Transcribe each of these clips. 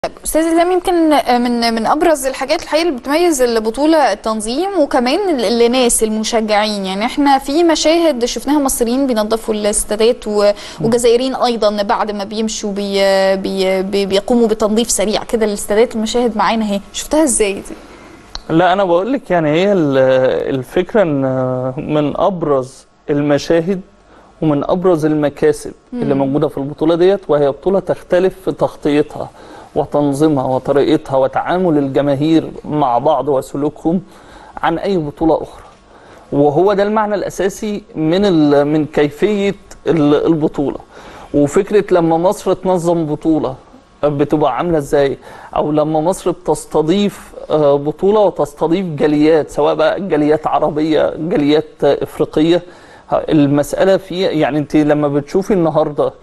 استاذ اسلام يمكن من من ابرز الحاجات الحقيقه اللي بتميز البطوله التنظيم وكمان ال- الناس المشجعين يعني احنا في مشاهد شفناها مصريين بينظفوا الاستادات و- وجزائريين ايضا بعد ما بيمشوا بي بي بي بيقوموا بتنظيف سريع كده للاستادات المشاهد معانا اهي شفتها ازاي دي لا انا بقول لك يعني هي ال- الفكره ان من ابرز المشاهد ومن ابرز المكاسب اللي موجوده في البطوله ديت وهي بطوله تختلف في تغطيتها وتنظيمها وطريقتها وتعامل الجماهير مع بعض وسلوكهم عن اي بطوله اخرى وهو ده المعنى الاساسي من ال- من كيفيه ال- البطوله وفكره لما مصر تنظم بطوله بتبقى عامله ازاي او لما مصر بتستضيف آه، بطوله وتستضيف جاليات سواء بقى جاليات عربيه جاليات آه، افريقيه ها، المساله في يعني انت لما بتشوفي النهارده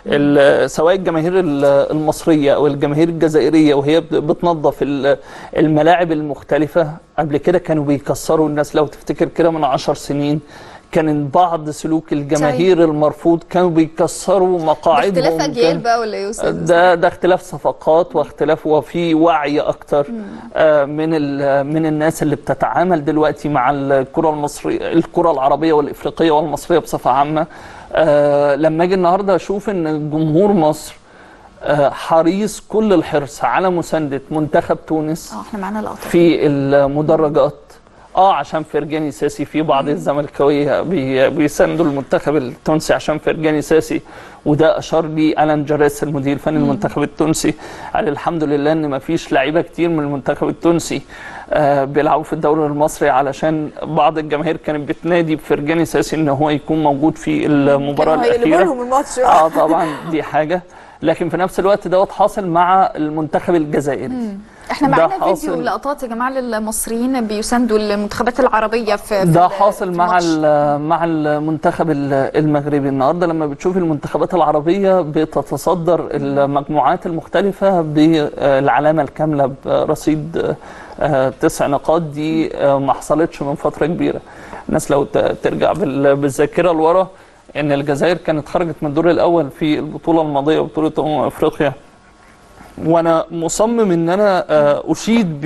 ال- سواء الجماهير ال- المصريه او الجماهير الجزائريه وهي بت- بتنظف ال- الملاعب المختلفه قبل كده كانوا بيكسروا الناس لو تفتكر كده من عشر سنين كان بعض سلوك الجماهير المرفوض كانوا بيكسروا مقاعدهم اختلاف اجيال كان- بقى ولا ايه يا استاذ ده ده اختلاف صفقات واختلاف وفي وعي اكتر آه، من ال- من الناس اللي بتتعامل دلوقتي مع الكره المصريه الكره العربيه والافريقيه والمصريه بصفه عامه آه، لما اجي النهارده اشوف ان جمهور مصر آه، حريص كل الحرص على مسانده منتخب تونس اه احنا معانا لقطه في المدرجات اه عشان فرجاني ساسي في بعض الزملكاويه بي- بيساندوا المنتخب التونسي عشان فرجاني ساسي وده اشار لي الان جراس المدير الفني للمنتخب التونسي قال الحمد لله ان ما فيش لعيبه كتير من المنتخب التونسي آه بيلعبوا في الدوري المصري علشان بعض الجماهير كانت بتنادي بفرجاني ساسي ان هو يكون موجود في المباراه كانوا هيقلبوا الاخيره لهم الماتش اه طبعا دي حاجه لكن في نفس الوقت دوت حاصل مع المنتخب الجزائري احنا ده معانا فيديو حاصل. لقطات يا جماعه للمصريين بيساندوا المنتخبات العربيه في في ده ال- حاصل في مع الماتش. ال- مع المنتخب ال- المغربي النهارده لما بتشوف المنتخبات العربيه بتتصدر المجموعات المختلفه بالعلامه الكامله برصيد آه، تسع نقاط دي آه، ما حصلتش من فتره كبيره الناس لو ت- ترجع بال- بالذاكره لورا ان الجزائر كانت خرجت من الدور الاول في البطوله الماضيه بطوله امم افريقيا وانا مصمم ان انا آه، اشيد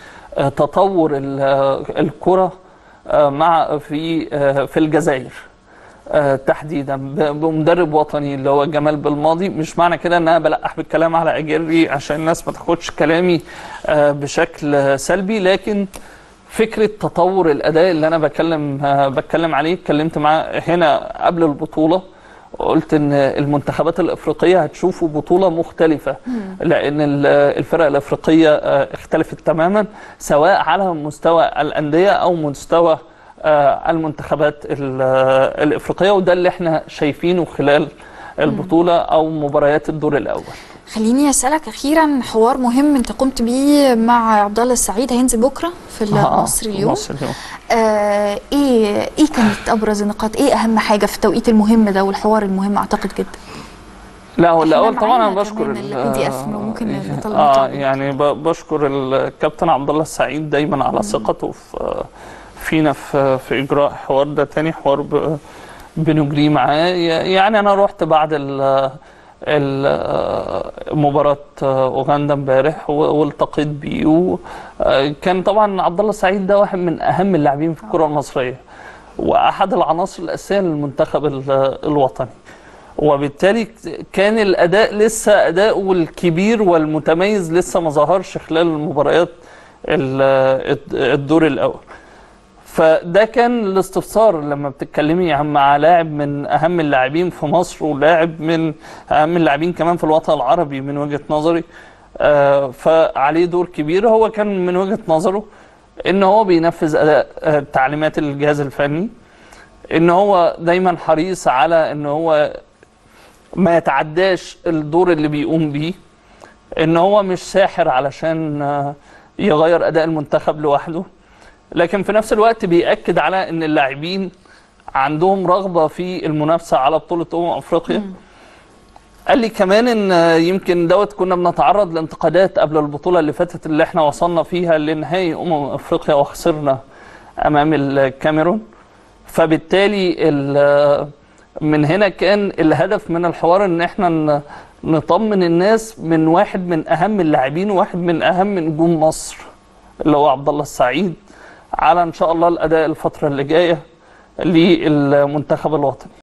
بتطور ال- آه، الكره آه، مع في آه، في الجزائر آه، تحديدا ب- بمدرب وطني اللي هو جمال بالماضي مش معنى كده ان انا بلقح بالكلام على اجيري عشان الناس ما تاخدش كلامي آه، بشكل آه، سلبي لكن فكره تطور الاداء اللي انا بتكلم آه، بتكلم عليه اتكلمت معاه هنا قبل البطوله قلت ان المنتخبات الافريقيه هتشوفوا بطوله مختلفه لان ال- الفرق الافريقيه آه، اختلفت تماما سواء على مستوى الانديه او مستوى آه، المنتخبات ال- آه، الافريقيه وده اللي احنا شايفينه خلال البطوله او مباريات الدور الاول خليني اسالك اخيرا حوار مهم انت قمت بيه مع عبد الله السعيد هينزل بكره في آه، مصر اليوم مصر اليوم آه ايه ايه كانت ابرز النقاط ايه اهم حاجه في التوقيت المهم ده والحوار المهم اعتقد جدا لا هو إحنا الاول طبعا انا معانا بشكر كمان ال PDF ممكن نطلع اه نطلع. يعني ب- بشكر الكابتن عبد الله السعيد دايما على ثقته في فينا في في اجراء حوار ده تاني حوار ب- بنجريه معاه يعني انا رحت بعد ال ال- مباراة اوغندا امبارح و- والتقيت بيه وكان طبعا عبد الله السعيد ده واحد من اهم اللاعبين في الكرة المصرية واحد العناصر الاساسيه للمنتخب ال- الوطني وبالتالي كان الاداء لسه اداؤه الكبير والمتميز لسه ما ظهرش خلال المباريات ال- الدور الاول فده كان الاستفسار لما بتتكلمي عن مع لاعب من اهم اللاعبين في مصر ولاعب من اهم اللاعبين كمان في الوطن العربي من وجهه نظري آه، فعليه دور كبير هو كان من وجهه نظره ان هو بينفذ اداء آه، تعليمات الجهاز الفني ان هو دايما حريص على ان هو ما يتعداش الدور اللي بيقوم بيه ان هو مش ساحر علشان آه، يغير اداء المنتخب لوحده لكن في نفس الوقت بيأكد على ان اللاعبين عندهم رغبة في المنافسة على بطولة أمم أفريقيا قال لي كمان ان آه، يمكن دوت كنا بنتعرض لانتقادات قبل البطولة اللي فاتت اللي احنا وصلنا فيها لنهائي أمم أفريقيا وخسرنا أمام الكاميرون فبالتالي ال- من هنا كان الهدف من الحوار ان احنا ن- نطمن الناس من واحد من اهم اللاعبين وواحد من اهم نجوم مصر اللي هو عبد الله السعيد على ان شاء الله الاداء الفتره اللي جايه للمنتخب الوطني